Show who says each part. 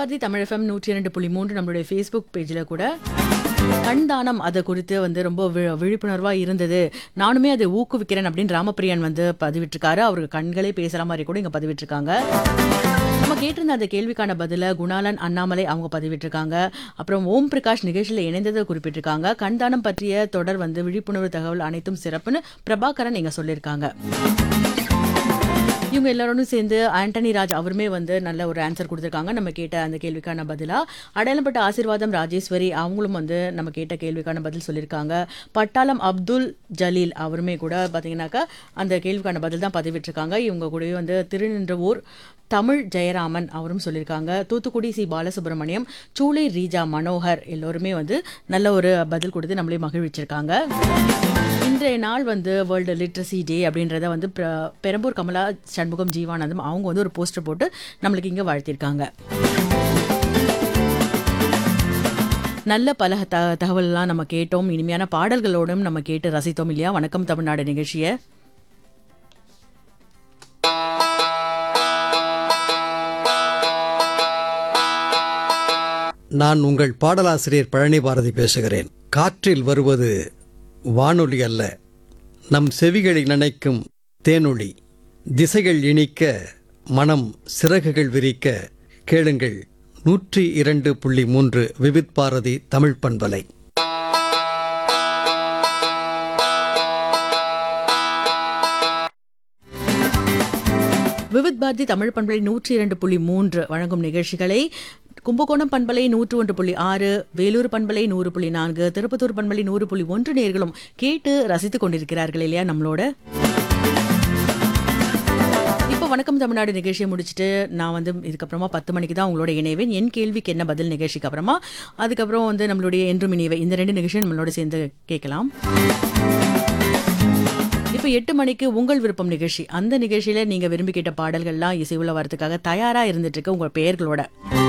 Speaker 1: Bharathi Tamil FM நூற்றி இரண்டு புள்ளி மூன்று நம்மளுடைய ஃபேஸ்புக் பேஜில் கூட கண் தானம் அதை குறித்து வந்து ரொம்ப வி- விழிப்புணர்வா இருந்தது நானுமே அதை ஊக்குவிக்கிறேன் அப்படின்னு ராமபிரியன் வந்து பதிவிட்டிருக்காரு அவருக்கு கண்களே பேசுற மாதிரி கூட இங்க பதிவிட்டிருக்காங்க நம்ம கேட்டிருந்த அந்த கேள்விக்கான பதில குணாலன் அண்ணாமலை அவங்க பதிவிட்டிருக்காங்க அப்புறம் ஓம் பிரகாஷ் நிகழ்ச்சியில் இணைந்ததை குறிப்பிட்டிருக்காங்க கண்தானம் பற்றிய தொடர் வந்து விழிப்புணர்வு தகவல் அனைத்தும் சிறப்புன்னு பிரபாகரன் இங்க சொல்லியிருக்காங்க இவங்க எல்லாரோடும் சேர்ந்து ஆண்டனி ராஜ் அவருமே வந்து நல்ல ஒரு ஆன்சர் கொடுத்துருக்காங்க நம்ம கேட்ட அந்த கேள்விக்கான பதிலா அடையாளப்பட்ட ஆசீர்வாதம் ராஜேஸ்வரி அவங்களும் வந்து நம்ம கேட்ட கேள்விக்கான பதில் சொல்லியிருக்காங்க பட்டாளம் அப்துல் ஜலீல் அவருமே கூட பார்த்தீங்கன்னாக்கா அந்த கேள்விக்கான பதில் தான் பதிவிட்டிருக்காங்க இவங்க கூடவே வந்து திருநின்றவூர் தமிழ் ஜெயராமன் அவரும் சொல்லியிருக்காங்க தூத்துக்குடி சி பாலசுப்ரமணியம் சூளை ரீஜா மனோகர் எல்லோருமே வந்து நல்ல ஒரு பதில் கொடுத்து நம்மளே மகிழ்விச்சிருக்காங்க இன்றைய நாள் வந்து வேர்ல்டு லிட்ரஸி டே அப்படின்றத வந்து பெ- பெரம்பூர் கமலா சண்முகம் ஜீவானந்தம் அவங்க வந்து ஒரு போஸ்டர் போட்டு நம்மளுக்கு இங்கே வாழ்த்திருக்காங்க நல்ல பல த தகவல்லாம் நம்ம கேட்டோம் இனிமையான பாடல்களோடும் நம்ம கேட்டு ரசித்தோம் இல்லையா வணக்கம் தமிழ்நாடு நிகழ்ச்சியை
Speaker 2: நான் உங்கள் பாடலாசிரியர் பழனி பாரதி பேசுகிறேன் காற்றில் வருவது வானொலி அல்ல நம் செவிகளை நினைக்கும் தேனொளி திசைகள் இனிக்க மனம் சிறகுகள் விரிக்க கேளுங்கள் நூற்றி இரண்டு புள்ளி மூன்று விவித் பாரதி தமிழ் பண்பலை
Speaker 1: விவித் பாரதி தமிழ் பண்பலை நூற்றி இரண்டு புள்ளி மூன்று வழங்கும் நிகழ்ச்சிகளை கும்பகோணம் பண்பலை நூற்று ஒன்று புள்ளி ஆறு வேலூர் பண்பலை நூறு புள்ளி நான்கு திருப்பத்தூர் பண்பலை நூறு புள்ளி ஒன்று நேர்களும் கேட்டு ரசித்துக் கொண்டிருக்கிறார்கள் இல்லையா நம்மளோட இப்போ வணக்கம் தமிழ்நாடு நிகழ்ச்சியை முடிச்சுட்டு நான் வந்து இதுக்கப்புறமா பத்து மணிக்கு தான் உங்களோட இணைவேன் என் கேள்விக்கு என்ன பதில் நிகழ்ச்சிக்கு அப்புறமா அதுக்கப்புறம் வந்து நம்மளுடைய என்றும் இணைவை இந்த ரெண்டு நிகழ்ச்சியும் நம்மளோட சேர்ந்து கேட்கலாம் இப்போ எட்டு மணிக்கு உங்கள் விருப்பம் நிகழ்ச்சி அந்த நிகழ்ச்சியில நீங்க விரும்பி கேட்ட பாடல்கள்லாம் இசைவுல வரதுக்காக தயாரா இருந்துட்டு இருக்கு உங்க பெயர்களோட